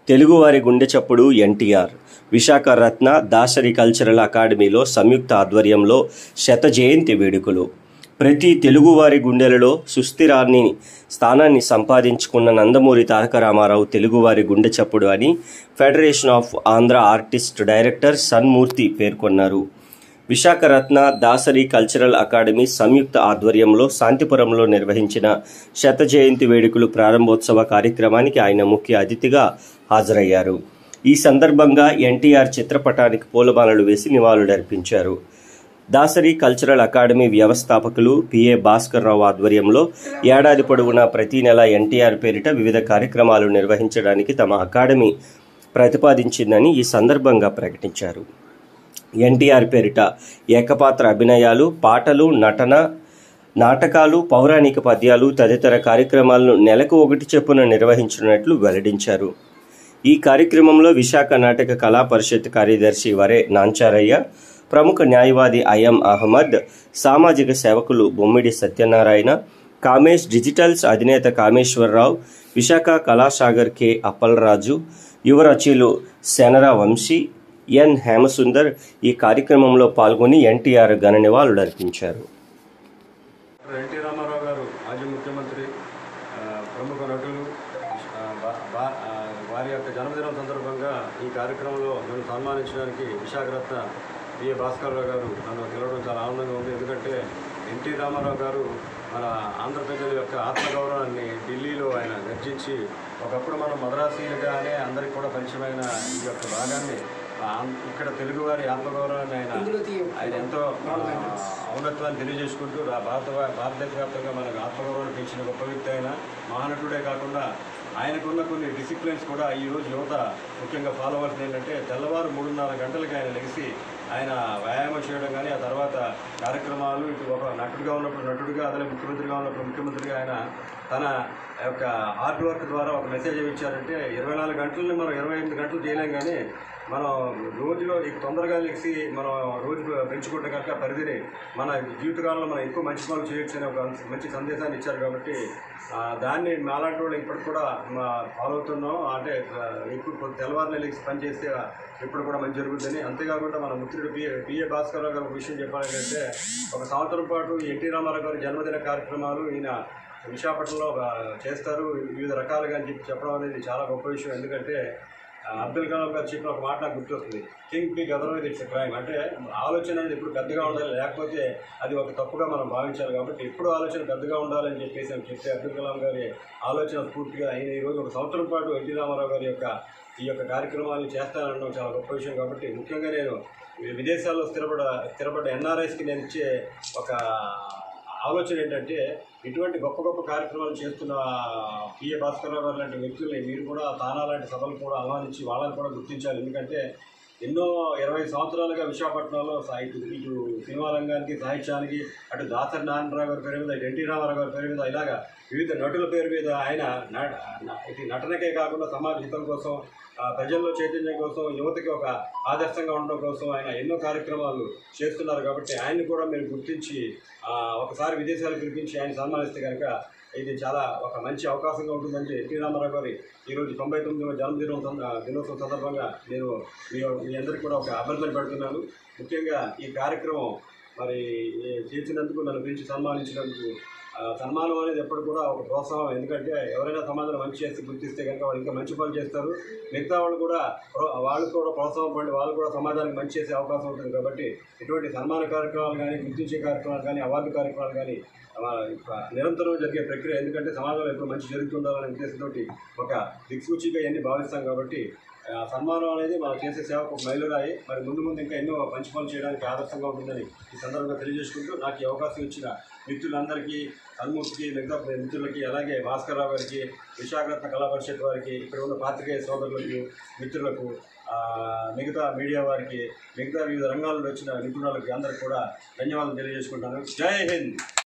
తెలుగువారి గుండె చప్పుడు ఎన్టీఆర్ విశాఖ రత్న దాసరి కల్చరల్ అకాడమీలో సంయుక్త ఆధ్వర్యంలో శత జయంతి వేడుకలు ప్రతి తెలుగువారి గుండెలలో సుస్థిరాన్ని స్థానాన్ని సంపాదించుకున్న నందమూరి తారక రామారావు తెలుగువారి గుండె చప్పుడు అని federation of Andhra artist director Sanmurthy పేర్కొన్నారు విశాఖ రత్న దాసరి కల్చరల్ అకాడమీ సంయుక్త ఆధ్వర్యంలో శాంతిపురంలో నిర్వహించిన శత జయంతి వేడుకలు ప్రారంభోత్సవ కార్యక్రమానికి ఆయన ముఖ్య అతిథిగా హాజరయ్యారు ఈ సందర్భంగా ఎన్టీఆర్ చిత్రపటానికి పూలమాలలు వేసి నివాళులర్పించారు దాసరి కల్చరల్ అకాడమీ వ్యవస్థాపకులు పిఏ భాస్కర్ రావు ఆధ్వర్యంలో ఏడాది పొడవునా ప్రతి నెల ఎన్టీఆర్ పేరిట వివిధ కార్యక్రమాలు నిర్వహించడానికి తమ అకాడమీ ప్రతిపాదించిందని ఈ సందర్భంగా ప్రకటించారు ఎన్టీఆర్ పేరిట ఏకపాత్ర అభినయాలు పాటలు నటన నాటకాలు పౌరాణిక పద్యాలు తదితర కార్యక్రమాలను నెలకు ఒకటి చొప్పున నిర్వహించినట్లు వెల్లడించారు ఈ కార్యక్రమంలో విశాఖ నాటక కళా పరిషత్ కార్యదర్శి వరే నాంచారయ్య ప్రముఖ న్యాయవాది ఐఎం అహ్మద్ సామాజిక సేవకులు బొమ్మిడి సత్యనారాయణ కామేష్ డిజిటల్స్ అధినేత కామేశ్వరరావు విశాఖ కళాసాగర్ కె అప్పలరాజు యువ రచయిలు శనరా వంశీ ఎన్ హేమసుందర్ ఈ కార్యక్రమంలో పాల్గొని ఎన్టీఆర్ ఘన నివాళులర్పించారు డాక్టర్ ఎన్టీ రామారావు గారు మాజీ ముఖ్యమంత్రి ఆ, ప్రముఖ నటులు ఆ, బా- బా- ఆ, వారి యొక్క జన్మదినం సందర్భంగా ఈ కార్యక్రమంలో నన్ను సన్మానించడానికి విశాఖరత్న బిఏ భాస్కర్రావు గారు నన్ను పిలవడం చాలా ఆనందంగా ఉంది ఎందుకంటే ఎన్టీ రామారావు గారు మన ఆంధ్ర ప్రజల యొక్క ఆత్మగౌరవాన్ని ఢిల్లీలో ఆయన గర్జించి ఒకప్పుడు మనం మద్రాసీలుగానే అందరికీ కూడా పరిచయమైన ఈ యొక్క భాగాన్ని ఆ, ఇక్కడ తెలుగువారి ఆత్మగౌరవాన్ని ఆయన ఆయన ఎంతో ఆ, ఔన్నత్వాన్ని తెలియజేసుకుంటూ రా- భారత భారతదేశ వ్యాప్తంగా మనకు ఆత్మగౌరవాన్ని పెంచిన గొప్ప వ్యక్తి ఆయన మహానటుడే కాకుండా ఆయనకున్న కొన్ని డిసిప్లిన్స్ కూడా ఈ రోజు యువత ముఖ్యంగా ఫాలో అవ్వాల్సింది ఏంటంటే తెల్లవారు మూడున్నర గంటలకి ఆయన లెగిసి ఆయన వ్యాయామం చేయడం కానీ ఆ తర్వాత కార్యక్రమాలు ఇటు ఒక నటుడిగా ఉన్నప్పుడు నటుడిగా అదే ముఖ్యమంత్రిగా ఉన్నప్పుడు ముఖ్యమంత్రిగా ఆయన తన యొక్క హార్డ్ వర్క్ ద్వారా ఒక మెసేజ్ ఏమి ఇచ్చారంటే ఇరవై నాలుగు గంటలని మనం ఇరవై ఎనిమిది గంటలు చేయలేం కానీ మనం రోజులో ఇక తొందరగా లెగిసి మనం రోజు పెంచుకుంటే కనుక పరిధిని మన జీవితకాలంలో మనం ఎక్కువ మంచి పనులు చేయొచ్చు అనే ఒక మంచి సందేశాన్ని ఇచ్చారు కాబట్టి ఆ, దాన్ని మాలాంటి వాళ్ళు ఇప్పటికి కూడా మా ఫాలో అవుతున్నాం అంటే ఆ, ఎక్కువ పొద్దు- తెల్లవారులే లెగిసి పని చేస్తే ఇప్పుడు కూడా మంచి జరుగుతుందని అంతేకాకుండా మన మిత్రుడు పిఏ పిఏ భాస్కర్ రావు గారు ఒక విషయం చెప్పాలంటే ఒక సంవత్సరం పాటు ఎన్టీ రామారావు గారి జన్మదిన కార్యక్రమాలు ఈయన విశాఖపట్నంలో ఆ, చేస్తారు వివిధ రకాలుగా అని చెప్పి చెప్పడం అనేది చాలా గొప్ప విషయం ఎందుకంటే ఆ, అబ్దుల్ కలాం గారు చెప్పిన ఒక మాట నాకు గుర్తొస్తుంది think big otherwise it's crime అంటే ఆలోచన అనేది ఎప్పుడు పెద్దగా ఉండాలి లేకపోతే అది ఒక తప్పుగా మనం భావించాలి కాబట్టి ఎప్పుడు ఆలోచన పెద్దగా ఉండాలని చెప్పేసి అని చెప్పి అబ్దుల్ కలాం గారి ఆలోచన స్ఫూర్తిగా ఆయన ఈరోజు ఒక సంవత్సరం పాటు ఎన్టీ రామారావు గారి యొక్క ఈ యొక్క కార్యక్రమాలు చేస్తానడం చాలా గొప్ప విషయం కాబట్టి ముఖ్యంగా నేను విదేశాల్లో స్థిరపడ స్థిరపడ్డ ఎన్ఆర్ఐస్కి నేను ఇచ్చే ఒక ఆలోచన ఏంటంటే ఇటువంటి గొప్ప గొప్ప కార్యక్రమాలు చేస్తున్న పిఏ భాస్కర్రావు గారు లాంటి వ్యక్తుల్ని మీరు కూడా తానా లాంటి సభలు కూడా ఆహ్వానించి వాళ్ళని కూడా గుర్తించాలి ఎందుకంటే ఎన్నో ఇరవై సంవత్సరాలుగా విశాఖపట్నంలో సా- ఇటు ఇటు సినిమా రంగానికి సాహిత్యానికి అటు దాసరి నారాయణరావు గారి పేరు మీద ఇటు ఎన్టీ రామారావు గారి పేరు మీద ఇలాగా వివిధ నటుల పేరు మీద ఆయన న- న- ఇటు నటనకే కాకుండా సమాజ హితం కోసం ఆ, ప్రజల్లో చైతన్యం కోసం యువతకి ఒక ఆదర్శంగా ఉండడం కోసం ఆయన ఎన్నో కార్యక్రమాలు చేస్తున్నారు కాబట్టి ఆయన్ని కూడా మీరు గుర్తించి ఆ, ఒకసారి విదేశాలు పిలిపించి ఆయన సన్మానిస్తే కనుక ఇది చాలా ఒక మంచి అవకాశంగా ఉంటుందని ఎన్టీ రామారావు గారి ఈరోజు తొంభై తొమ్మిదవ జన్మదినం సంద- దినోత్సవం సందర్భంగా నేను మీ మీ అందరికీ కూడా ఒక అభ్యర్థన పెడుతున్నాను ముఖ్యంగా ఈ కార్యక్రమం మరి ఏ, చేసినందుకు నన్ను పిలిచి సన్మానించినందుకు ఆ, సన్మానం అనేది ఎప్పుడు కూడా ఒక ప్రోత్సాహం ఎందుకంటే ఎవరైనా సమాజంలో మంచి చేసి గుర్తిస్తే కనుక వాళ్ళు ఇంకా మంచి పనులు చేస్తారు మిగతా వాళ్ళు కూడా ప్రో- వాళ్ళు కూడా ప్రోత్సాహం పడి వాళ్ళు కూడా సమాజానికి మంచి చేసే అవకాశం ఉంటుంది కాబట్టి ఇటువంటి సన్మాన కార్యక్రమాలు కానీ గుర్తించే కార్యక్రమాలు కానీ అవార్డు కార్యక్రమాలు కానీ ఆ, ఇక నిరంతరం జరిగే ప్రక్రియ ఎందుకంటే సమాజంలో ఎప్పుడు మంచి జరుగుతుండాలనే ఉద్దేశంతో ఒక దిక్సూచిగా ఇవన్నీ భావిస్తాం కాబట్టి ఆ, సన్మానం అనేది మనం చేసే సేవకు ఒక మైలురాయి మరి ముందు ముందు ఇంకా ఎన్నో మంచి పనులు చేయడానికి ఆదర్శంగా ఉంటుందని ఈ సందర్భంగా తెలియజేసుకుంటూ నాకు ఈ అవకాశం ఇచ్చిన మిత్రులందరికీ సన్మూర్తికి మిగతా మిత్రులకి అలాగే భాస్కర్ రావు గారికి విశాఖరత్న కళా పరిషత్ వారికి ఇక్కడ ఉన్న పాత్రికేయ సోదరులకు మిత్రులకు ఆ, మిగతా మీడియా వారికి మిగతా వివిధ రంగాల్లో వచ్చిన నిపుణులకు అందరికి కూడా ధన్యవాదాలు తెలియజేసుకుంటాను జై హింద్